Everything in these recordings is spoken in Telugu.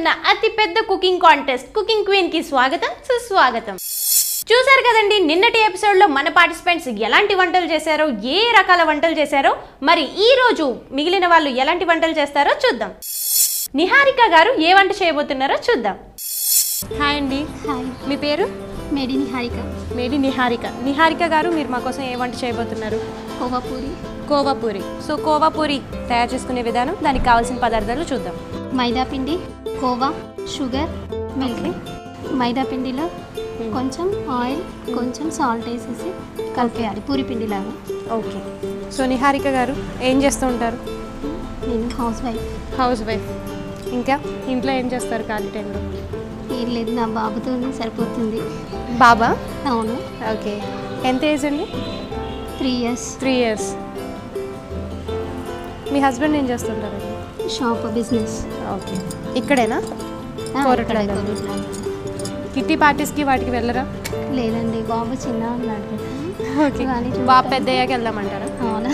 జరుగుతున్న అతి పెద్ద కుకింగ్ కాంటెస్ట్ కుకింగ్ క్వీన్ కి స్వాగతం సుస్వాగతం చూసారు కదండి నిన్నటి ఎపిసోడ్ లో మన పార్టిసిపెంట్స్ ఎలాంటి వంటలు చేశారో ఏ రకాల వంటలు చేశారో మరి ఈ రోజు మిగిలిన వాళ్ళు ఎలాంటి వంటలు చేస్తారో చూద్దాం నిహారిక గారు ఏ వంట చేయబోతున్నారో చూద్దాం హాయ్ అండి హాయ్ మీ పేరు మేడి నిహారిక మేడి నిహారిక నిహారిక గారు మీరు మా కోసం ఏ వంట చేయబోతున్నారు కోవాపూరి కోవాపూరి సో కోవాపూరి తయారు చేసుకునే విధానం దానికి కావాల్సిన పదార్థాలు చూద్దాం మైదా పిండి కోవా షుగర్ మిల్క్ మైదా పిండిలో కొంచెం ఆయిల్ కొంచెం సాల్ట్ వేసేసి కలిపేయాలి పూరి పిండి లాగా ఓకే సో నిహారిక గారు ఏం చేస్తూ ఉంటారు నేను హౌస్ వైఫ్ హౌస్ వైఫ్ ఇంకా ఇంట్లో ఏం చేస్తారు ఖాళీ టైంలో ఏం లేదు నా బాబుతో సరిపోతుంది బాబా అవును ఓకే ఎంత ఏజ్ అండి త్రీ ఇయర్స్ త్రీ ఇయర్స్ మీ హస్బెండ్ ఏం చేస్తుంటారండి షాప్ బిజినెస్ ఓకే ఇక్కడేనా కోరట్లలో. కిట్టి పార్టీస్కి వాటికి వెళ్ళరా లేదండి బాబు చిన్న ఉన్నాడు కదా. ఓకే కానీ బాబు పెద్ద అయ్యాక వెళ్దామంటారా అవునా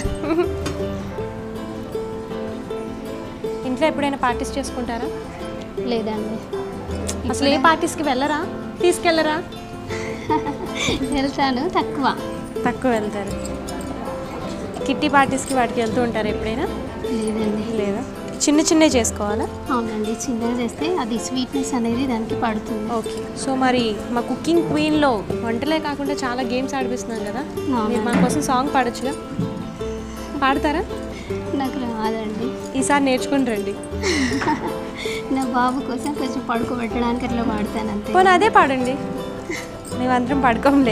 ఇంట్లో ఎప్పుడైనా పార్టీస్ చేసుకుంటారా లేదండి అసలు ఏ పార్టీస్కి వెళ్ళరా తీసుకెళ్ళరా వెళ్తాను తక్కువ తక్కువ వెళ్తారు కిట్టి పార్టీస్కి వాటికి వెళ్తూ ఉంటారు ఎప్పుడైనా లేదండి లేదా చిన్న చిన్నవి చేసుకోవాలా అవునండి చిన్నగా చేస్తే అది స్వీట్నెస్ అనేది దానికి పడుతుంది ఓకే సో మరి మా కుకింగ్ క్వీన్లో వంటలే కాకుండా చాలా గేమ్స్ ఆడిపిస్తున్నాం కదా అవునా. మీరు మా కోసం సాంగ్ పాడొచ్చుగా పాడతారా నాకు రాదండి ఈసారి నేర్చుకుని రండి నా బాబు కోసం కొంచెం పడుకోబెట్టడానికి అట్లా వాడతాను అంతే పోనీ అదే పాడండి మేమందరం పడుకోంలే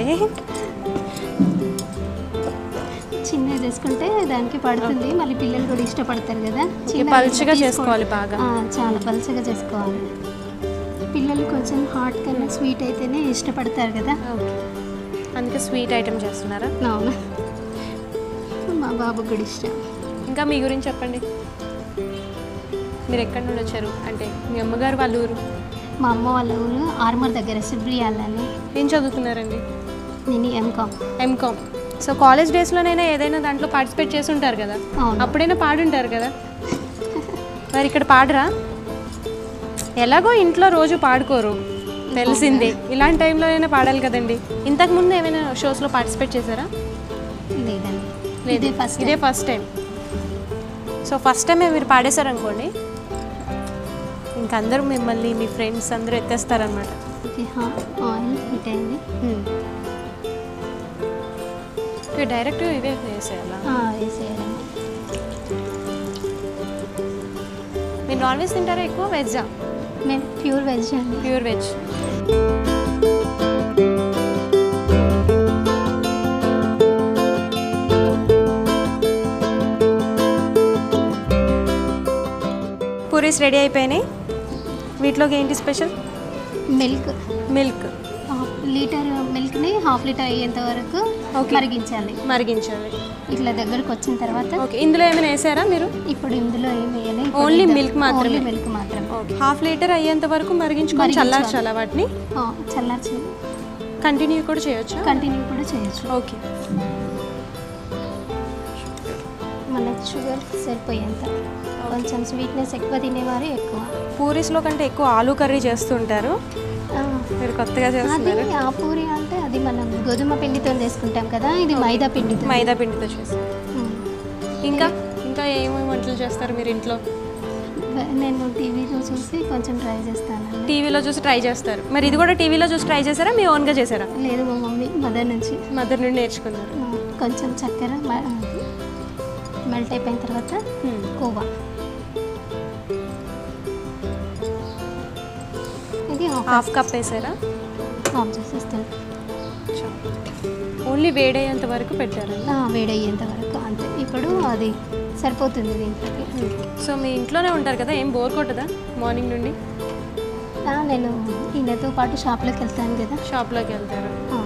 చిన్నగా చేసుకుంటే దానికి పడుతుంది మళ్ళీ పిల్లలు కూడా ఇష్టపడతారు కదా చిన్నగా పలుచగా తీసుకో- చేసుకోవాలి బాగా ఆ, చాలా పలుచగా చేసుకోవాలి పిల్లలు కొంచెం హాట్ కన్నా స్వీట్ అయితేనే ఇష్టపడతారు కదా ఓకే అందుకే స్వీట్ ఐటెం చేస్తున్నారా అవును మా బాబు కూడా ఇష్టం ఇంకా మీ గురించి చెప్పండి మీరు ఎక్కడి నుండి వచ్చారు అంటే మీ అమ్మగారు వాళ్ళ ఊరు మా అమ్మ వాళ్ళ ఊరు ఆర్మర్ దగ్గర సిబ్రియాలని ఏం చదువుతున్నారండి నేను ఎంకామ్ ఎంకామ్ సో కాలేజ్ డేస్లోనైనా ఏదైనా దాంట్లో పార్టిసిపేట్ చేసి ఉంటారు కదా అవును అప్పుడైనా పాడుంటారు కదా మరి ఇక్కడ పాడరా ఎలాగో ఇంట్లో రోజు పాడుకోరు తెలిసిందే ఇలాంటి టైంలో అయినా పాడాలి కదండి ఇంతకు ముందు ఏమైనా షోస్లో పార్టిసిపేట్ చేశారా లేదండి లేదు ఇదే ఫస్ట్ ఇదే ఫస్ట్ టైం సో ఫస్ట్ టైమే మీరు పాడేశారు అనుకోండి ఇంక అందరూ మిమ్మల్ని మీ ఫ్రెండ్స్ అందరూ ఎత్తేస్తారనమాట ఓకే హా, ఆయిల్ హీట్ అయింది డైరెక్ట్ ఇవే వేసేయాలా ఆ, వేసేయాలండి మీరు నాన్ వెజ్ తింటారా ఎక్కువ వెజ్జా మేము ప్యూర్ వెజ్ అండి ప్యూర్ వెజ్ పూరీస్ రెడీ అయిపోయినాయి వీటిలోకి ఏంటి special milk milk half litre మిల్క్ని హాఫ్ లీటర్ అయ్యేంత వరకు Okay. మరిగించాలి మరిగించాలి ఇట్లా దగ్గరకు వచ్చిన తర్వాత ఓకే ఇందులో ఏమైనా వేసారా మీరు ఇప్పుడు ఇందులో ఏం వేయాలి Only milk మాత్రమే. ఓన్లీ మిల్క్ మాత్రమే ఓకే హాఫ్ లీటర్ అయ్యేంత వరకు మరిగించుకొని మరిగించాలి. చల్లార్చాలా వాటిని ఆ, చల్లార్చి కంటిన్యూ కూడా చేయొచ్చా కంటిన్యూ కూడా చేయొచ్చు ఓకే మనకి షుగర్ సరిపోయేంత కొంచెం స్వీట్నెస్ ఎక్కువ తినేవారు ఎక్కువ పూరీస్లో కంటే ఎక్కువ ఆలూ కర్రీ చేస్తుంటారు ఆ, మీరు కొత్తగా అది చేస్తున్నారు ఆ పూరి అంటే అది మనం గోధుమ పిండితో చేసుకుంటాం కదా ఇది మైదా పిండితో మైదా పిండితో చేసి ఉమ్. ఇంకా ఇంకా ఏమేమి వంటలు చేస్తారు మీరు ఇంట్లో నేను టీవీలో చూసి కొంచెం ట్రై చేస్తానండి టీవీలో చూసి ట్రై చేస్తారు మరి ఇది కూడా టీవీలో చూసి ట్రై చేశారా మీ ఓన్గా చేశారా లేదు మా మమ్మీ మదర్ నుంచి మదర్ నుండి నేర్చుకున్నారు ఆ, కొంచెం చక్కెర మెల్ట్ అయిపోయిన తర్వాత కోవా ఇది ఆఫ్ హాఫ్ కప్ వేసారా ఆఫ్ చేసేస్తాను ఓన్లీ వేడయ్యేంత వరకు పెట్టారండి ఆ, వేడయ్యేంత వరకు అంతే ఇప్పుడు అది సరిపోతుంది దీంట్లోకి సో మీ ఇంట్లోనే ఉంటారు కదా ఏం బోర్ కొట్టదా మార్నింగ్ నుండి ఆ, నేను ఈయనతో పాటు షాప్లోకి వెళ్తాను కదా షాప్లోకి వెళ్తారు ఆ,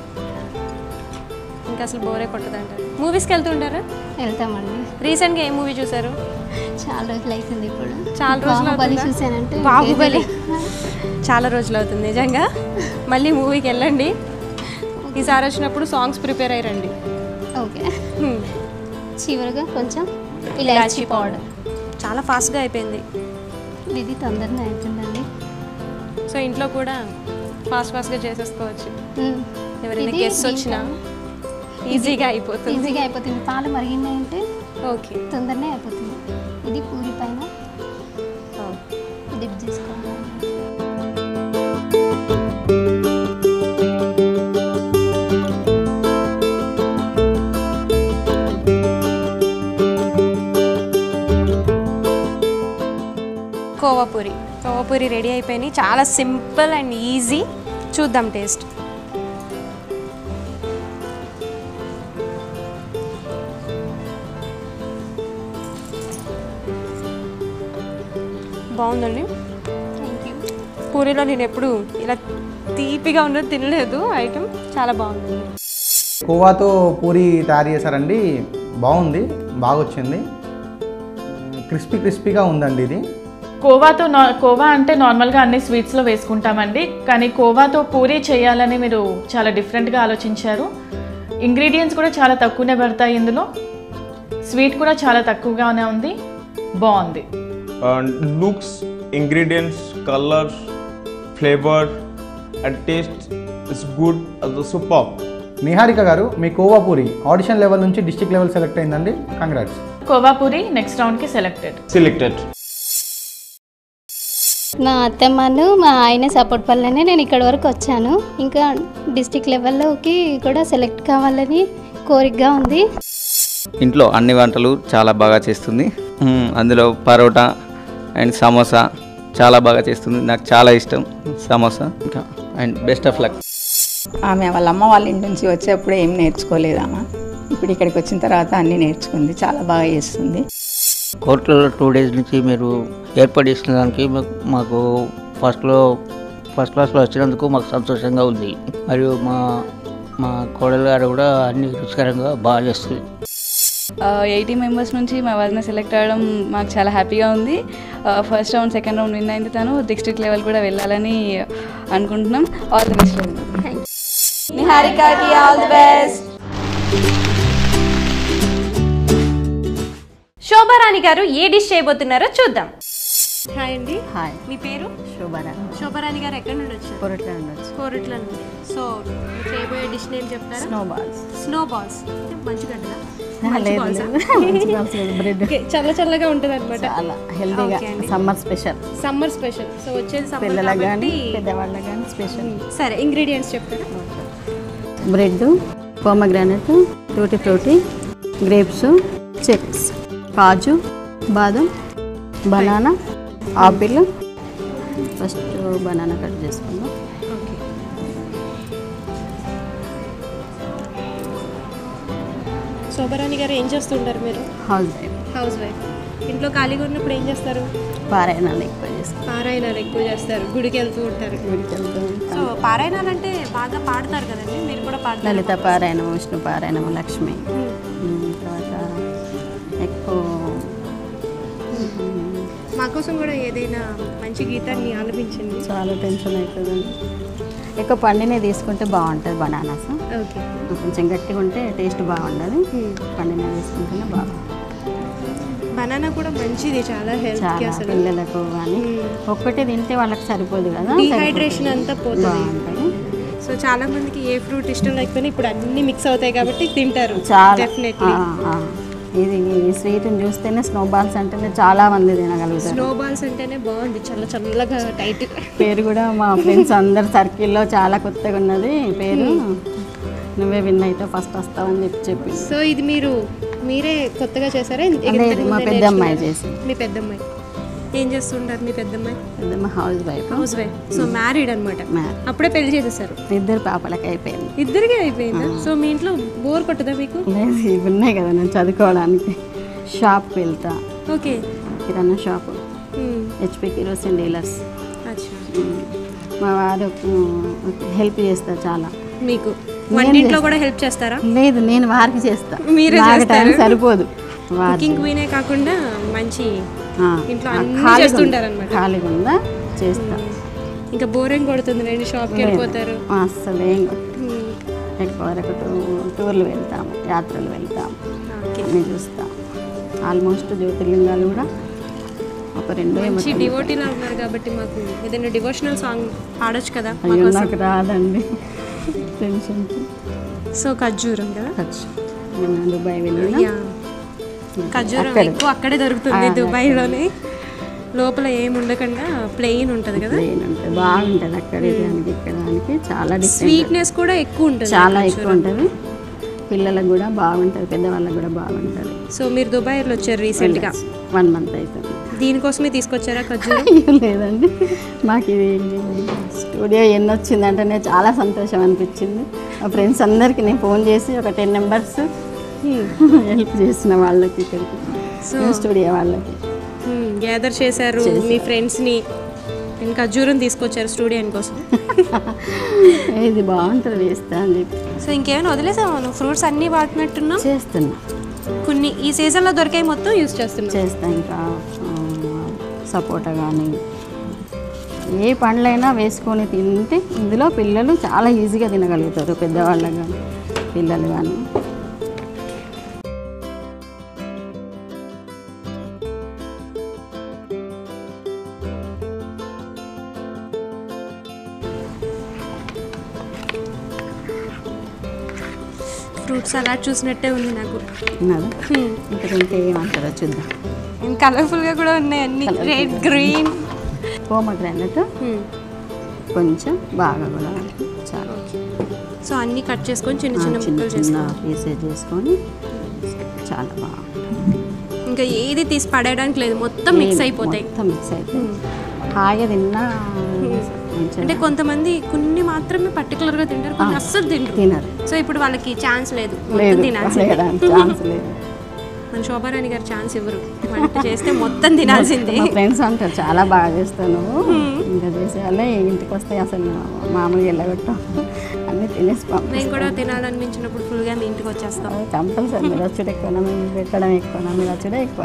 ఇంకా అసలు బోరే కొట్టదంటారు మూవీస్కి వెళ్తుంటారా వెళ్తామండి రీసెంట్గా ఏ మూవీ చూసారు చాలా రోజులు అవుతుంది ఇప్పుడు చాలా రోజులు బాహుబలి అవుతుందా? చూసానంటే బాహుబలి. ఇంకేది చాలా రోజులు అవుతుంది నిజంగా మళ్ళీ మూవీకి వెళ్ళండి ఈసారి వచ్చినప్పుడు సాంగ్స్ ప్రిపేర్ అయ్యండి ఓకే చివరిగా కొంచెం ఇలాచీ పౌడర్ చాలా ఫాస్ట్గా అయిపోయింది ఇది తొందరగా అవుతుందండి సో ఇంట్లో కూడా ఫాస్ట్ ఫాస్ట్గా చేసేసుకోవచ్చు మ్మ్. ఎవరైనా ఇది గెస్ట్ వచ్చినా ఈజీగా అయిపోతుంది ఈజీగా అయిపోతుంది పాలు మరిగినాయంటే ఓకే తొందరనే అయిపోతుంది ఇది పూరి పైన డిప్ చేసుకోవాలి కోవాపూరి కోవాపూరి రెడీ అయిపోయినాయి చాలా సింపుల్ అండ్ ఈజీ చూద్దాం టేస్ట్ బాగుందండి థ్యాంక్ యూ పూరీలో నేను ఎప్పుడు ఇలా తీపిగా ఉన్నది తినలేదు ఐటమ్ చాలా బాగుందండి కోవాతో పూరి తయారు చేశారండి బాగుంది బాగా వచ్చింది క్రిస్పీ క్రిస్పీగా ఉందండి ఇది కోవాతో నా కోవా అంటే నార్మల్గా అన్ని స్వీట్స్లో వేసుకుంటామండి కానీ కోవాతో పూరి చేయాలని మీరు చాలా డిఫరెంట్గా ఆలోచించారు ఇంగ్రీడియంట్స్ కూడా చాలా తక్కువనే పడతాయి ఇందులో స్వీట్ కూడా చాలా తక్కువగానే ఉంది బాగుంది and looks, ingredients, colors, flavor, and taste is good as the superb. Niharika garu మీ కోవా పూరి ఆడిషన్ లెవెల్ నుంచి డిస్ట్రిక్ట్ లెవెల్ సెలెక్ట్ అయిందండి కంగ్రాట్స్ కోవా పూరి నెక్స్ట్ రౌండ్కి సెలెక్టెడ్ Selected. నా అత్తమ్మను మా ఆయన సపోర్ట్ వల్లనే నేను ఇక్కడ వరకు వచ్చాను ఇంకా డిస్టిక్ లెవెల్లోకి కూడా సెలెక్ట్ కావాలని కోరికగా ఉంది ఇంట్లో అన్ని వంటలు చాలా బాగా చేస్తుంది మ్మ్, అందులో పరోటా అండ్ సమోసా చాలా బాగా చేస్తుంది నాకు చాలా ఇష్టం సమోసా ఇంకా అండ్ బెస్ట్ ఆఫ్ లక్ ఆమె వాళ్ళ అమ్మ వాళ్ళ ఇంటి నుంచి వచ్చేప్పుడు ఏం నేర్చుకోలేదు ఆమె ఇప్పుడు ఇక్కడికి వచ్చిన తర్వాత అన్నీ నేర్చుకుంది చాలా బాగా చేస్తుంది కోర్టులో టూ డేస్ నుంచి మీరు ఏర్పాటు చేసిన దానికి మాకు- మాకు ఫస్ట్లో ఫస్ట్ క్లాస్లో వచ్చినందుకు మాకు సంతోషంగా ఉంది మరియు మా మా కోడలు గారు కూడా అన్ని రుచికరంగా బాగా చేస్తుంది ఎయిటీ మెంబర్స్ నుంచి మా వదిన సెలెక్ట్ అవ్వడం మాకు చాలా హ్యాపీగా ఉంది first round second round win అయింది తను డిస్ట్రిక్ట్ లెవెల్ కూడా వెళ్ళాలని అనుకుంటున్నాం ఆల్ ది బెస్ట్ నిహారికాకి all the best Shobharani garu ఏ డిష్ చేయబోతున్నారో చూద్దాం హాయ్ అండి హాయ్ మీ పేరు శోభరా శోభారాణి గారు ఎక్కడి నుండి వచ్చారు పొరట్లో ఉండొచ్చు కోరట్ల నుండి సో మీరు చేయబోయే డిష్ నేమ్ చెప్తారా స్నో బాల్స్ స్నో బాల్స్ మంచి గడ్డలా లేదు బ్రెడ్ చల్ల చల్లగా ఉంటుంది అనమాట చాలా హెల్తీగా Okay అండి. Summer special summer special so వచ్చేది సమ్మర్ పిల్లలకు కానీ కాబట్టి పెద్దవాళ్ళకి కానీ స్పెషల్ సరే ఇంగ్రీడియంట్స్ చెప్తారా bread pomegranate tutti frutti grapes chips కాజు బాదం banana apple first banana cut చేసుకుందాం ఓకే శోభారాణి గారు ఏం చేస్తుంటారు మీరు హౌస్ వైఫ్ హౌస్ వైఫ్ ఇంట్లో ఖాళీగా ఉన్నప్పుడు ఏం చేస్తారు పారాయణాలు ఎక్కువ చేసుకుంటాం పారాయణాలు ఎక్కువ చేస్తారు గుడికి వెళ్తూ ఉంటారు గుడికి వెళ్తూ ఉంటాం. సో పారాయణాలు అంటే బాగా పాడతారు కదండి మీరు కూడా పాడతారు లలిత పారాయణం విష్ణు పారాయణం లక్ష్మి ఉమ్, తర్వాత ఎక్కువ మా కోసం కూడా ఏదైనా మంచి గీతాన్ని ఆలపించండి చాలా టెన్షన్ అవుతుందండి ఎక్కువ పండినే తీసుకుంటే బాగుంటుంది బనానాస్ ఓకే కొంచెం గట్టిగా ఉంటే టేస్ట్ బాగుండదు పండినే తీసుకుంటేనే బాగుంటుంది బనానా కూడా మంచిది చాలా హెల్త్ కి చాలా అసలు పిల్లలకు కానీ ఒక్కటే తింటే వాళ్ళకి సరిపోదు కదా డిహైడ్రేషన్ అంతా పోతుంది బాగుంటుంది సో చాలా మందికి ఏ ఫ్రూట్ ఇష్టం లేకపోయినా ఇప్పుడు అన్ని మిక్స్ అవుతాయి కాబట్టి తింటారు చాలా డెఫినెట్లీ ఆ, ఆ. ఇది ఈ స్వీట్ని చూస్తేనే స్నో బాల్స్ అంటేనే చాలా మంది తినగలుగుతారు స్నో బాల్స్ అంటేనే బాగుంది చల్ల చల్లగా టైట్ పేరు కూడా మా ఫ్రెండ్స్ అందరు సర్కిల్లో చాలా కొత్తగా ఉన్నది పేరు నువ్వే విన్ అయితే ఫస్ట్ వస్తావని చెప్పి చెప్పి సో ఇది మీరు మీరే కొత్తగా చేశారా ఇంతకు లేదు మా ముందే పెద్ద అమ్మాయి నేర్చుకున్నారా? చేసింది మీ పెద్దమ్మాయి ఏం చేస్తుంటారు మీ పెద్దమ్మాయి పెద్దమ్మ housewife housewife so married అనమాట Married. అప్పుడే పెళ్లి చేసేసారు ఇద్దరు పాపలకి అయిపోయింది ఇద్దరికి అయిపోయిందా సో మీ ఇంట్లో బోర్ కొట్టదా మీకు లేదు ఇవి ఉన్నాయి కదా నేను చదువుకోవడానికి షాప్కి వెళ్తా ఓకే కిరాణా షాపు హెచ్పి కిరోసిన్ డీలర్స్ అచ్చా మా వారు హెల్ప్ చేస్తారు చాలా మీకు వంటింట్లో కూడా హెల్ప్ చేస్తారా లేదు నేను వారికి చేస్తా మీరే నాకు టైం చేస్తారా? సరిపోదు వారు కుకింగ్ క్వీనే కాకుండా మంచి ఆ, ఇంట్లో ఆ, అన్నీ ఖాళీగా చేస్తుంటారన్నమాట. ఉందా? ఖాళీగా ఉందా చేస్తా ఇంకా బోరింగ్ కొడుతుంది రండి షాప్కి వెళ్ళిపోతారు అస్సలు ఏం మ్మ్. ఎక్కువ వరకు టూ- టూర్లు వెళ్తాము యాత్రలు వెళ్తాము ఓకే అన్నీ చూస్తాం ఆల్మోస్ట్ జ్యోతిర్లింగాలు కూడా ఒక రెండు ఏమో మంచి డివోటీలో ఉన్నారు కాబట్టి మాకు ఏదైనా డివోషనల్ సాంగ్ పాడొచ్చు కదా మా అయ్యో కోసం. నాకు రాదండి టెన్షన్ సో ఖర్జూరం కదా ఖర్చు నేను దుబాయ్ వెళ్ళిన యా. ఖర్జూరం అక్కడ. ఎక్కువ అక్కడే దొరుకుతుంది ఆ, దుబాయ్లోనే లోపల ఏమి ఉండకుండా ప్లెయిన్ ఉంటుంది కదా ప్లేన్ ఉంటుంది బాగుంటుంది అక్కడ దానికి ఇక్కడ దానికి చాలా డిఫరెంట్ స్వీట్నెస్ కూడా ఎక్కువ ఉంటుంది చాలా ఖర్జూరం. ఎక్కువ ఉంటుంది పిల్లలకు కూడా బాగుంటుంది పెద్దవాళ్ళకి కూడా బాగుంటుంది సో మీరు దుబాయ్లో వచ్చారు రీసెంట్గా వన్ మంత్ అవుతుంది దీనికోసమే తీసుకొచ్చారా ఖర్జూరం అయ్యో, లేదండి మాకు ఇది స్టూడియో ఎన్ని వచ్చిందంటేనే చాలా సంతోషం అనిపించింది మా ఫ్రెండ్స్ అందరికీ నేను ఫోన్ చేసి ఒక టెన్ మెంబర్స్ హెల్ప్ చేసిన వాళ్ళకి ఇక్కడికి సో- స్టూడియో వాళ్ళకి గ్యాదర్ చేశారు మీ ఫ్రెండ్స్ని నేను ఖర్జూరం తీసుకొచ్చారు స్టూడియో కోసం ఇది బాగుంటుంది వేస్తా అని చెప్పి సో ఇంకేమైనా వదిలేసాము మనం ఫ్రూట్స్ అన్నీ వాడినట్టున్నాం చేస్తున్నా కొన్ని ఈ సీజన్లో దొరికాయి మొత్తం యూస్ చేస్తున్నాం చేస్తా ఇంకా ఆ, సపోటా కానీ ఏ పండ్లైనా వేసుకొని తింటే ఇందులో పిల్లలు చాలా ఈజీగా తినగలుగుతారు పెద్దవాళ్ళకి కానీ పిల్లలు కానీ ఫ్రూట్స్ అలా చూసినట్టే ఉంది నాకు ఉన్నది ఇంకా తింటే ఏమంటారో చూద్దాం కలర్ఫుల్గా కూడా ఉన్నాయి అన్ని రెడ్ గ్రీన్ పోమగ్రానట్ కొంచెం బాగా కూడా చాలా సో అన్ని కట్ చేసుకొని చిన్న ఆ, చిన్న చిన్న ముక్కలు చిన్న చేసుకోవాలి పీసెస్ చేసుకొని చాలా బాగుంటుంది ఇంకా ఏది తీసి పడేయడానికి లేదు మొత్తం మిక్స్ ఏం అయిపోతాయి మొత్తం మిక్స్ అయిపోయి హాయిగా తిన్నా మంచిగా అంటే కొంతమంది కొన్ని మాత్రమే పర్టికులర్ గా తింటారు కొన్ని ఆ, అస్సలు తింటారు తినరు. సో ఇప్పుడు వాళ్ళకి ఛాన్స్ లేదు మొత్తం లేదు తినాల్సిందే లేడానికి ఛాన్స్ లేదు మన శోభారాణి గారు ఛాన్స్ ఇవ్వరు వంట చేస్తే మొత్తం తినాల్సిందే మా ఫ్రెండ్స్ అంటారు చాలా బాగా చేస్తావు నువ్వు ఇంకా చేసేయాలి ఇంటికి వస్తే అసలు మామూలుగా వెళ్ళగొట్టాం అన్నీ తినేసి మేము కూడా పంపిస్తాం తినాలనిపించినప్పుడు ఫుల్గా మీ ఇంటికి వచ్చేస్తాం కంపల్సరీ మీరు వచ్చుడు ఎక్కువ మేము పెట్టడం ఎక్కువ మీరు వచ్చుడే ఎక్కువ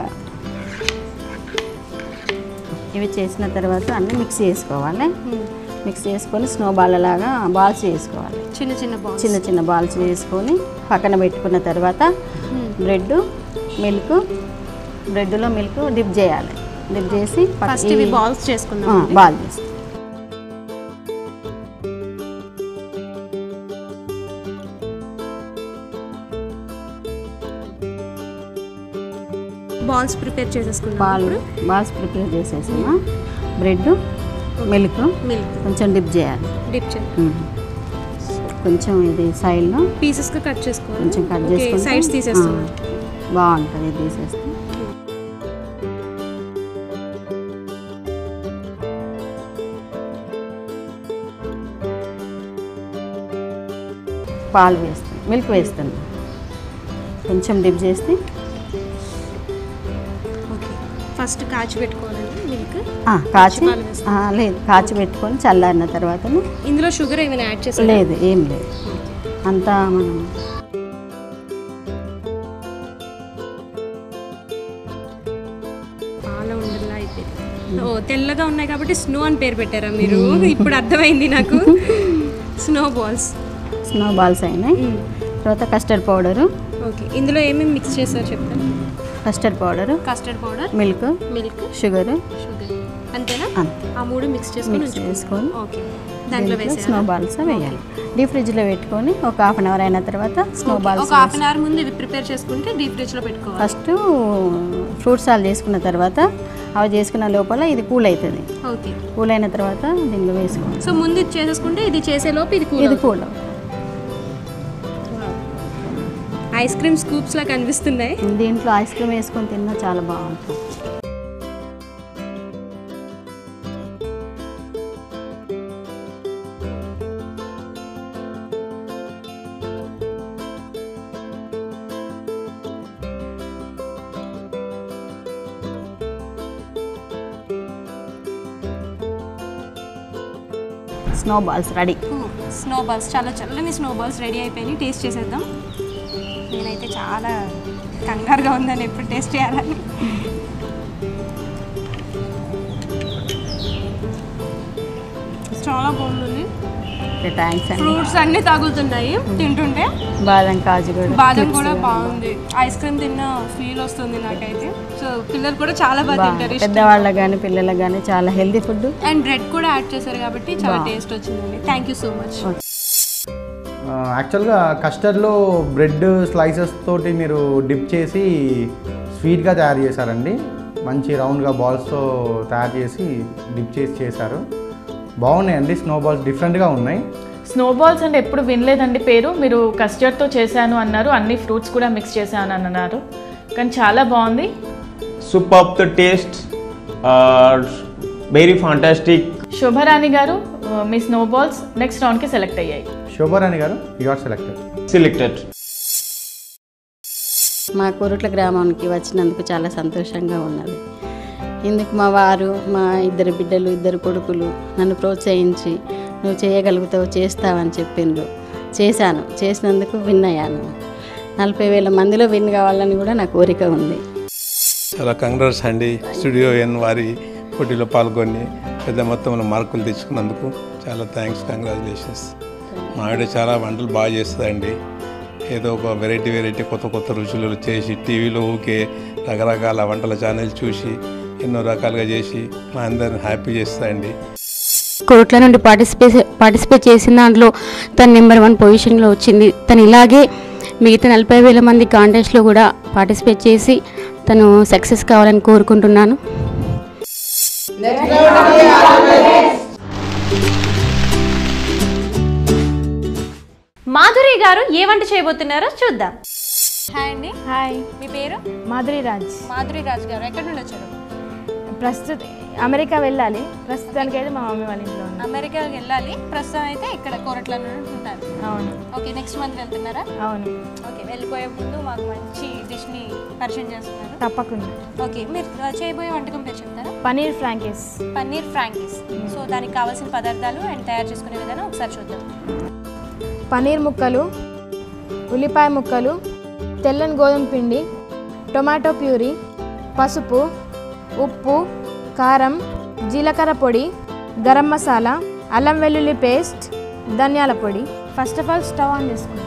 ఇవి చేసిన తర్వాత అన్నీ మిక్స్ చేసుకోవాలి మిక్స్ చేసుకొని స్నో బాల్ లాగా బాల్స్ చేసుకోవాలి చిన్న చిన్న బాల్స్ చిన్న చిన్న బాల్స్ వేసుకొని పక్కన పెట్టుకున్న తర్వాత బ్రెడ్ మిల్క్ బ్రెడ్లో మిల్క్ డిప్ చేయాలి డిప్ చేసి పక్క- ఫస్ట్ ఇవి ఈ- బాల్స్ చేసుకుందాం ఆ, బాల్ చేసి బాల్స్ ప్రిపేర్ చేసేసుకుందాం బాల్ బాల్స్ ప్రిపేర్ చేసేసామా బ్రెడ్ మిల్క్ మిల్క్ కొంచెం డిప్ చేయాలి డిప్ చేయాలి ఉమ్. కొంచెం ఇది సైడ్లో పీసెస్ గా కట్ చేసుకోవాలి కొంచెం కట్ ఓకే, చేసుకుంటే సైడ్స్ తీసేస్తున్నాం ఆ, బాగుంటుంది ఇది తీసేస్తే పాలు వేస్తాను మిల్క్ వేస్తాను కొంచెం డిప్ చేస్తే ఓకే ఫస్ట్ కాచి పెట్టుకోవాలండి మిల్క్ ఆ, కాచి పాలు వేస్తాం. ఆ, లేదు కాచి పెట్టుకొని చల్లారిన తర్వాత ఇందులో షుగర్ ఏమైనా యాడ్ చేస్తారా లేదు ఏం లేదు అంతా మనం పాల ఉండలా అయితే ఓ తెల్లగా ఉన్నాయి కాబట్టి స్నో అని పేరు పెట్టారా మీరు ఇప్పుడు అర్థమైంది నాకు స్నో బాల్స్ స్నో బాల్స్ అయినాయి తర్వాత కస్టర్డ్ పౌడరు ఓకే ఇందులో ఏమేమి మిక్స్ చేస్తారో చెప్తాను custard powder custard powder milk milk sugar sugar అంతేనా అంతే. ఆ మూడు మిక్స్ చేసుకొని మిక్స్ ఉంచుకోవాలి. చేసుకొని ఓకే దాంట్లో దీంట్లో వేసేయాలి స్నో బాల్స్ వేయాలి డీప్ ఫ్రిడ్జ్లో పెట్టుకొని ఒక హాఫ్ అన్ అవర్ అయిన తర్వాత స్నో బాల్స్ ఒక హాఫ్ అన్ అవర్ ముందు ఇవి ప్రిపేర్ చేసుకుంటే డీప్ ఫ్రిడ్జ్ లో పెట్టుకోవాలి ఫస్ట్ ఫ్రూట్ సాల్ చేసుకున్న తర్వాత అవి చేసుకున్న లోపల ఇది కూల్ అవుతుంది ఓకే కూల్ అయిన తర్వాత దీనిలో వేసుకోవాలి సో ముందు ఇది చేసేసుకుంటే ఇది చేసే లోపు ఇది కూల్ ఇది కూల్ ఐస్ క్రీమ్ స్కూప్స్ లా కనిపిస్తున్నాయి దీంట్లో ఐస్ క్రీమ్ వేసుకొని తిన్నా చాలా బాగుంటుంది snow balls ready snow balls చాలా చల్లని స్నో బాల్స్ రెడీ అయిపోయినాయి టేస్ట్ చేసేద్దాం నేనైతే చాలా కంగారుగా ఉందని ఎప్పుడు టేస్ట్ చేయాలని చాలా బాగుంటుంది ఓకే థ్యాంక్స్ అండి ఫ్రూట్స్ అన్ని తగులుతున్నాయి తింటుంటే బాదం కాజు కూడా బాదం కూడా బాగుంది ఐస్ క్రీమ్ తిన్న ఫీల్ వస్తుంది నాకైతే సో పిల్లలు కూడా చాలా బాగా తింటారు ఇష్టం. పెద్దవాళ్ళకి కానీ పిల్లలకు కానీ చాలా హెల్దీ ఫుడ్ అండ్ బ్రెడ్ కూడా యాడ్ చేశారు కాబట్టి చాలా టేస్ట్ వచ్చిందండి థ్యాంక్ యూ సో మచ్ యాక్చువల్గా కస్టర్డ్లో బ్రెడ్ స్లైసెస్ తోటి మీరు డిప్ చేసి స్వీట్గా తయారు చేశారండి మంచి రౌండ్గా బాల్స్తో తయారు చేసి డిప్ చేసి చేశారు బాగున్నాయండి స్నో బాల్స్ డిఫరెంట్గా ఉన్నాయి స్నో బాల్స్ అంటే ఎప్పుడు వినలేదండి పేరు మీరు కస్టర్డ్తో చేశాను అన్నారు అన్ని ఫ్రూట్స్ కూడా మిక్స్ చేశాను అని అన్నారు కానీ చాలా బాగుంది Superb the taste. Uh, very fantastic. Shobharani garu మీ స్నో బాల్స్ నెక్స్ట్ రౌండ్కి సెలెక్ట్ అయ్యాయి శోభారాణి గారు యు ఆర్ సెలెక్టెడ్ Selected. మా కోరుట్ల గ్రామానికి వచ్చినందుకు చాలా సంతోషంగా ఉన్నది ఇందుకు మా వారు మా ఇద్దరు బిడ్డలు ఇద్దరు కొడుకులు నన్ను ప్రోత్సహించి నువ్వు చేయగలుగుతావు చేస్తావని చెప్పిండ్రు చేశాను చేసినందుకు విన్ అయ్యాను నలభై వేల మందిలో విన్ కావాలని కూడా నా కోరిక ఉంది చాలా కంగ్రాట్స్ అండి స్టూడియో ఎన్ వారి పోటీలో పాల్గొని పెద్ద మొత్తంలో మార్కులు తెచ్చుకున్నందుకు చాలా థ్యాంక్స్ కంగ్రాచులేషన్స్ మా ఆవిడ చాలా వంటలు బాగా చేస్తుందండి ఏదో ఒక వెరైటీ వెరైటీ కొత్త కొత్త రుచులు చేసి టీవీలో ఊకే రకరకాల వంటల ఛానల్ చూసి ఎన్నో రకాలుగా చేసి మా అందరిని హ్యాపీ చేస్తుందండి కోట్ల నుండి పార్టిసిపేట్ పార్టిసిపేట్ చేసిన దాంట్లో తను నెంబర్ వన్ పొజిషన్లో వచ్చింది తను ఇలాగే మిగతా నలభై వేల మంది కాంటెస్ట్లో కూడా పార్టిసిపేట్ చేసి తను సక్సెస్ కావాలని కోరుకుంటున్నాను మాధురి గారు ఏ వంట చేయబోతున్నారో చూద్దాం హాయ్ అండి హాయ్ మీ పేరు మాధురి రాజ్ మాధురి రాజు గారు ఎక్కడి నుండి వచ్చారు ప్రస్తుత అమెరికా వెళ్ళాలి ప్రస్తుతానికి అయితే మా మమ్మీ వాళ్ళ ఇంట్లో ఉన్నా అమెరికాకి వెళ్ళాలి ప్రస్తుతం అయితే ఇక్కడ కోరట్ల నుండి ఉంటున్నారు అవును ఓకే నెక్స్ట్ మంత్ వెళ్తున్నారా అవును ఓకే వెళ్ళిపోయే ముందు మాకు మంచి డిష్ని పరిచయం చేస్తున్నారు తప్పకుండా ఓకే మీరు ఆ, చేయబోయే వంటకం పేరు చెప్తారా paneer frankies paneer frankies so దానికి కావాల్సిన పదార్థాలు అండ్ తయారు చేసుకునే విధానం ఒకసారి చూద్దాం పనీర్ ముక్కలు ఉల్లిపాయ ముక్కలు తెల్లని గోధుమ పిండి టొమాటో ప్యూరీ పసుపు ఉప్పు కారం జీలకర్ర పొడి గరం మసాలా అల్లం వెల్లుల్లి పేస్ట్ ధనియాల పొడి first of all stove on చేసుకుందాం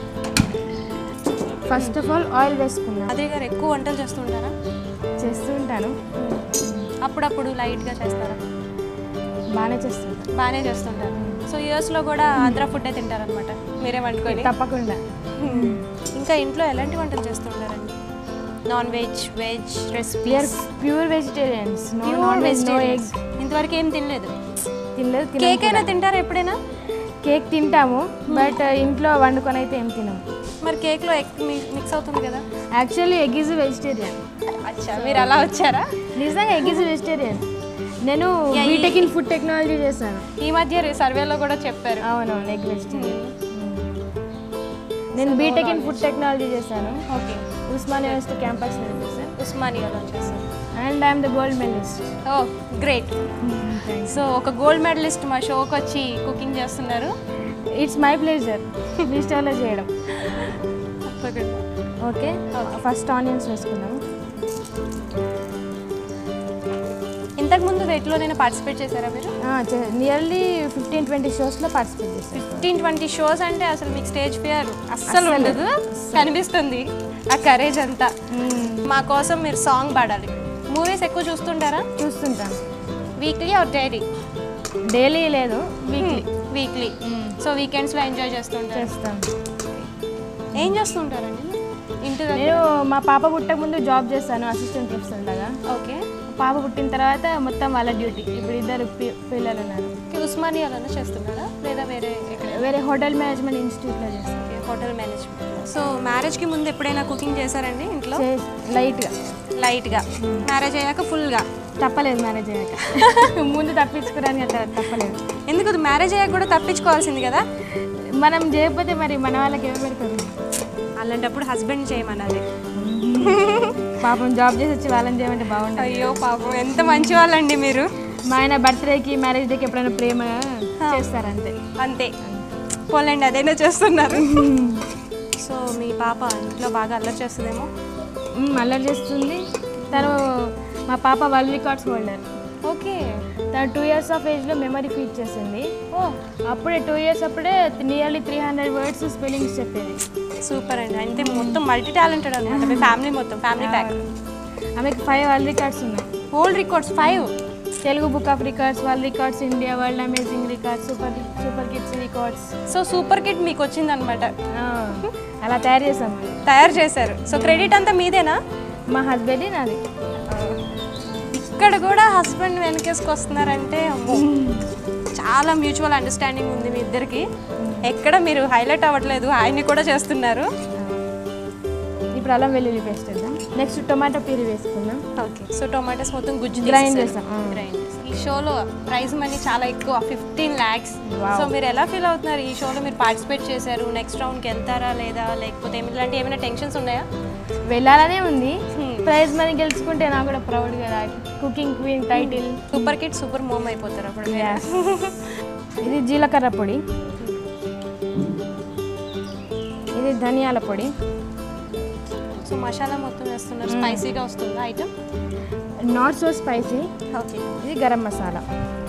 ఫస్ట్ ఆఫ్ ఆల్ ఆయిల్ వేసుకుందాం అదే గారు ఎక్కువ వంటలు చేస్తుంటారా చేస్తూ ఉంటాను అప్పుడప్పుడు లైట్గా చేస్తారా బాగానే చేస్తుంటాను బాగానే చేస్తుంటారు సో యూఎస్లో కూడా ఆంధ్ర ఫుడ్డే తింటారనమాట మీరే వండుకొని తప్పకుండా ఇంకా ఇంట్లో ఎలాంటి వంటలు చేస్తుంటారండి non veg veg recipe pure pure vegetarians no pure non veg no vegetarians egg ఇంతవరకు ఏం తినలేదు తినలేదు తినను కేక్ అయినా కూడా. తింటారా ఎప్పుడైనా కేక్ తింటాము బట్ ఇంట్లో వండుకొని అయితే ఏం తినము మరి కేక్లో ఎగ్ మిక్స్ అవుతుంది కదా యాక్చువల్లీ ఎగ్ ఈజ్ వెజిటేరియన్ అచ్చా మీరు అలా వచ్చారా నిజంగా ఎగ్ ఈజ్ వెజిటేరియన్ నేను Yeah, ఈ- బీటెక్ ఇన్ ఫుడ్ టెక్నాలజీ చేశాను ఈ మధ్య సర్వేలో కూడా చెప్పారు అవునవును ఎగ్ వెజిటేరియన్ నేను బీటెక్ ఇన్ ఫుడ్ టెక్నాలజీ చేశాను ఓకే ఉస్మాన్ యూనివర్సిటీ క్యాంపస్ చేశాను ఉస్మానియాలో చేశారు and I'm the gold medalist oh great so ఒక గోల్డ్ మెడలిస్ట్ మా షోకి వచ్చి కుకింగ్ చేస్తున్నారు ఇట్స్ మై ప్లేజర్ మీ స్టైల్లో చేయడం తప్పకుండా ఓకే ఫస్ట్ ఆనియన్స్ వేసుకుందాం ఇంతకుముందు వేటిలోనైనా పార్టిసిపేట్ చేశారా మీరు నియర్లీ ఫిఫ్టీన్ ట్వంటీ షోస్లో పార్టిసిపేట్ చేశాను ఫిఫ్టీన్ ట్వంటీ షోస్ అంటే అసలు మీకు స్టేజ్ ఫియర్ అస్సలు ఉండదు కనిపిస్తుంది ఆ కరేజ్ అంతా మా కోసం మీరు సాంగ్ పాడాలి మూవీస్ ఎక్కువ చూస్తుంటారా చూస్తుంటాను వీక్లీ ఆర్ డైలీ డైలీ లేదు వీక్లీ వీక్లీ సో వీకెండ్స్లో ఎంజాయ్ చేస్తుంటారు చేస్తాను ఏం చేస్తుంటారండి ఇంటి నేను దగ్గర మా పాప పుట్టక ముందు జాబ్ చేస్తాను అసిస్టెంట్ ప్రొఫెసర్ లాగా ఓకే పాప పుట్టిన తర్వాత మొత్తం వాళ్ళ డ్యూటీ ఇప్పుడు ఇద్దరు పి- పిల్లలు ఉన్నారు ఉస్మానియాలోనే చేస్తున్నారా లేదా వేరే ఎక్కడ వేరే హోటల్ మేనేజ్మెంట్ ఇన్స్టిట్యూట్లో చేస్తాను హోటల్ మేనేజ్మెంట్ సో మ్యారేజ్కి ముందు ఎప్పుడైనా కుకింగ్ చేశారండి ఇంట్లో లైట్గా లైట్గా మ్యారేజ్ అయ్యాక ఫుల్గా తప్పలేదు మ్యారేజ్ అయ్యాక ముందు తప్పించుకోవడానికి అట్లా తప్పలేదు ఎందుకు మ్యారేజ్ అయ్యాక కూడా తప్పించుకోవాల్సింది కదా మనం చేయకపోతే మరి మన వాళ్ళకి ఎవరు పెడతారు అలాంటప్పుడు హస్బెండ్ చేయమన్నది పాపం జాబ్ చేసి వచ్చి వాళ్ళని చేయమంటే బాగుంటుంది అయ్యో పాపం ఎంత మంచి వాళ్ళండి మీరు మా ఆయన బర్త్డేకి మ్యారేజ్ డేకి ఎప్పుడైనా ప్రేమ చేస్తారంతే అంతే పోలండి అదైనా చేస్తున్నారు సో మీ పాప ఇంట్లో బాగా అల్లరి చేస్తుందేమో మ్మ్, అల్లరి చేస్తుంది తను మా పాప వరల్డ్ రికార్డ్స్ హోల్డర్ ఓకే తన టూ ఇయర్స్ ఆఫ్ ఏజ్లో మెమరీ ఫీడ్ చేసింది ఓ అప్పుడే టూ ఇయర్స్ అప్పుడే nearly three hundred words spellings చెప్పేది సూపర్ అండి అంటే మొత్తం మల్టీ టాలెంటెడ్ అనమాట మీ ఫ్యామిలీ మొత్తం ఫ్యామిలీ ప్యాక్ ఆమెకి ఫైవ్ వరల్డ్ రికార్డ్స్ ఉన్నాయి old records five Telugu book of records world records India world amazing records super super kids records so super kid మీకు వచ్చిందనమాట అలా తయారు చేసాం తయారు చేశారు సో క్రెడిట్ అంతా మీదేనా మా హస్బెండ్ నాది ఇక్కడ కూడా హస్బెండ్ వెనకేసుకు వస్తున్నారంటే అమ్మో చాలా మ్యూచువల్ అండర్స్టాండింగ్ ఉంది మీ ఇద్దరికి ఎక్కడ మీరు హైలైట్ అవ్వట్లేదు ఆయన్ని కూడా చేస్తున్నారు ఇప్పుడు అల్లం వెల్లుల్లి పేస్ట్ వేద్దాం నెక్స్ట్ టొమాటో ప్యూరీ వేసుకుందాం ఓకే సో టొమాటోస్ మొత్తం గుజ్జు Grind తీసేసారు. చేస్తాం, ఆ. Grind చేస్తాం. ఈ షోలో ప్రైజ్ మనీ చాలా ఎక్కువ ఫిఫ్టీన్ ల్యాక్స్ సో మీరు ఎలా ఫీల్ అవుతున్నారు ఈ షోలో మీరు పార్టిసిపేట్ చేశారు నెక్స్ట్ రౌండ్కి వెళ్తారా లేదా లేకపోతే ఏమి- ఇలాంటి ఏమైనా టెన్షన్స్ ఉన్నాయా వెళ్ళాలనే ఉంది ప్రైజ్ మనీ గెలుచుకుంటే నాకు కూడా ప్రౌడ్ కదా cooking queen title super kid super mom అయిపోతారు అప్పుడు మీరు. ఇది జీలకర్ర పొడి ఇది ధనియాల పొడి సో మసాలా మొత్తం వేస్తున్నారు స్పైసీగా వస్తుందా item not so spicy okay ఇది గరం మసాలా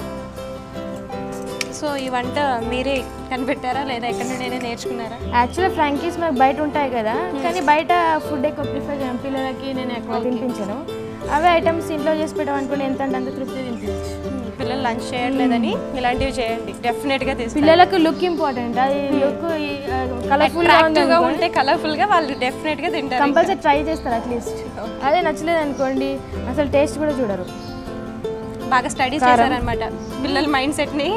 సో ఈ వంట మీరే కనిపెట్టారా లేదా ఎక్కడి నుండి నేర్చుకున్నారా యాక్చువల్గా ఫ్రాంకీస్ మనకు బయట ఉంటాయి కదా కానీ బయట ఫుడ్ ఎక్కువ ప్రిఫర్ చేయను పిల్లలకి నేను ఎక్కువ తినిపించను అవే ఐటమ్స్ ఇంట్లో చేసి పెట్టమనుకుని ఎంత అంటే అంత తృప్తి తినిపించు పిల్లలు లంచ్ చేయట్లేదని ఇలాంటివి చేయండి డెఫినెట్ గా తీసుకు పిల్లలకు లుక్ ఇంపార్టెంట్ అది లుక్ కలర్ఫుల్ గా ఉంది గా ఉంటే కలర్ఫుల్ గా వాళ్ళు డెఫినెట్ గా తింటారు కంపల్సరీ ట్రై చేస్తారు అట్లీస్ట్ అదే నచ్చలేదు అనుకోండి అసలు టేస్ట్ కూడా చూడరు బాగా స్టడీ కారం. చేశారనమాట పిల్లల మైండ్ సెట్ ని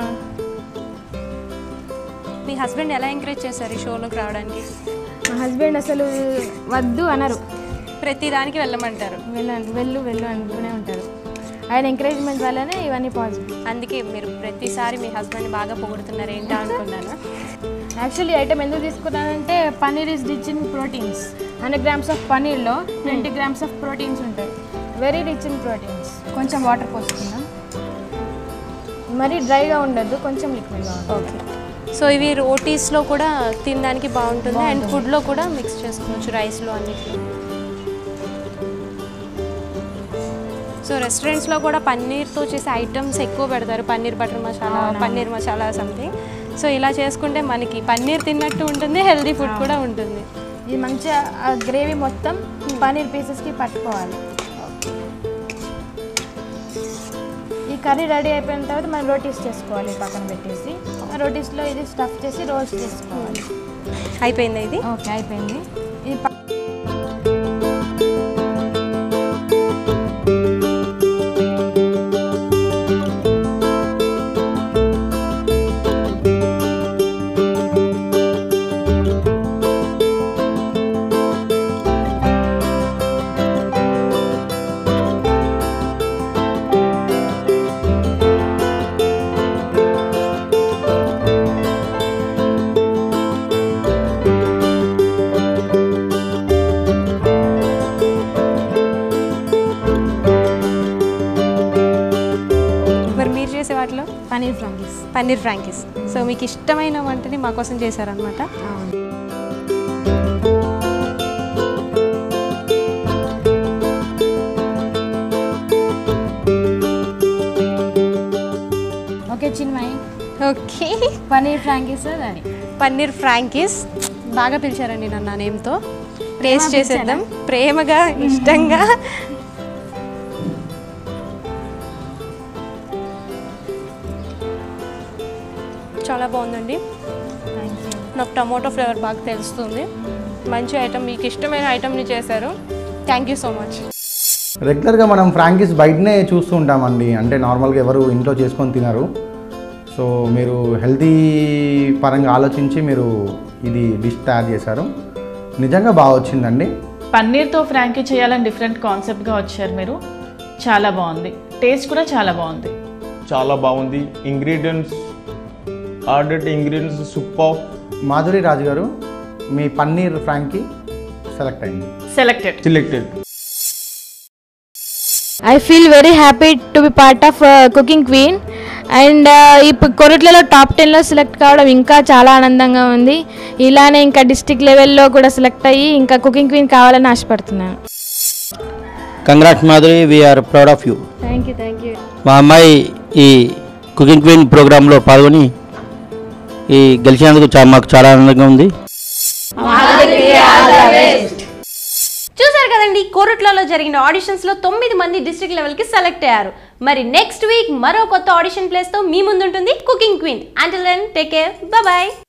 మీ హస్బెండ్ ఎలా ఎంకరేజ్ చేశారు ఈ షోలోకి రావడానికి మా హస్బెండ్ అసలు వద్దు అనరు ప్రతి దానికి వెళ్ళమంటారు వెళ్ళండి వెళ్ళు వెళ్ళు అంటూనే ఉంటారు ఆయన ఎంకరేజ్మెంట్ వల్లనే ఇవన్నీ పాసిబుల్ అందుకే మీరు ప్రతిసారి మీ హస్బెండ్ బాగా పొగుడుతున్నారు ఏంటా అనుకున్నాను యాక్చువల్లీ ఐటమ్ ఎందుకు తీసుకున్నానంటే paneer is rich in proteins hundred grams of పన్నీర్లో ట్వంటీ గ్రామ్స్ ఆఫ్ ప్రోటీన్స్ ఉంటాయి వెరీ రిచ్ ఇన్ ప్రోటీన్స్ కొంచెం వాటర్ పోసుకుందాం మరీ డ్రైగా ఉండద్దు కొంచెం లిక్విడ్గా ఓకే సో ఇవి రోటీస్లో కూడా తినడానికి బాగుంటుంది అండ్ ఫుడ్లో కూడా మిక్స్ చేసుకోవచ్చు రైస్లో అన్నిట్లో సో రెస్టారెంట్స్లో కూడా పన్నీర్తో చేసే ఐటమ్స్ ఎక్కువ పెడతారు paneer butter masala paneer masala something so ఇలా చేసుకుంటే మనకి పన్నీర్ తిన్నట్టు ఉంటుంది హెల్దీ ఫుడ్ కూడా ఉంటుంది ఇది మంచిగా ఆ గ్రేవీ మొత్తం పన్నీర్ పీసెస్కి పట్టుకోవాలి ఈ కర్రీ రెడీ అయిపోయిన తర్వాత మనం రోటీస్ చేసుకోవాలి పక్కన పెట్టేసి ఆ రోటీస్లో ఇది స్టఫ్ చేసి రోస్ట్ చేసుకోవాలి అయిపోయింది ఇది ఓకే అయిపోయింది ఇది ప- మరి మీరు చేసే వాటిలో paneer frankies paneer frankies so మీకు ఇష్టమైన వంటని మా కోసం చేశారనమాట okay Chinmayi okay paneer frankies ready paneer frankies బాగా పిలిచారండి నన్ను ఆ నేమ్తో టేస్ట్ ప్రేమ చేసేద్దాం ప్రేమగా ఇష్టంగా చాలా బాగుందండి నాకు టమాటో ఫ్లేవర్ బాగా తెలుస్తుంది మంచి ఐటమ్ మీకు ఇష్టమైన ఐటమ్ని చేశారు థ్యాంక్ యూ సో మచ్ రెగ్యులర్గా మనం ఫ్రాంకీస్ బయటనే చూస్తూ ఉంటామండి అంటే నార్మల్గా ఎవరు ఇంట్లో చేసుకొని తినరు సో మీరు హెల్తీ పరంగా ఆలోచించి మీరు ఇది డిష్ తయారు చేశారు నిజంగా బాగా వచ్చిందండి పన్నీర్తో ఫ్రాంకీ చేయాలని డిఫరెంట్ కాన్సెప్ట్గా వచ్చారు మీరు చాలా బాగుంది టేస్ట్ కూడా చాలా బాగుంది చాలా బాగుంది ingredients order ingredients super Madhuri Raju garu మీ పన్నీర్ ఫ్రాంకీ సెలెక్ట్ అయింది selected selected I feel very happy to be part of cooking queen and ఇప్పుడు కొరట్లలో టాప్ టెన్లో సెలెక్ట్ కావడం ఇంకా చాలా ఆనందంగా ఉంది ఇలానే ఇంకా డిస్టిక్ లెవెల్లో కూడా సెలెక్ట్ అయ్యి ఇంకా కుకింగ్ క్వీన్ కావాలని ఆశపడుతున్నాను congrats Madhuri we're proud of you thank you thank you మా అమ్మాయి ఈ కుకింగ్ క్వీన్ ప్రోగ్రాంలో పాల్గొని ఈ గెలిచినందుకు చా మాకు చాలా ఆనందంగా ఉంది చూసారు కదండి కోరుట్లలో జరిగిన ఆడిషన్స్ లో తొమ్మిది మంది డిస్ట్రిక్ట్ లెవెల్ కి సెలెక్ట్ అయ్యారు మరి నెక్స్ట్ వీక్ మరో కొత్త ఆడిషన్ ప్లేస్ తో మీ ముందుంటుంది cooking queen until then take care bye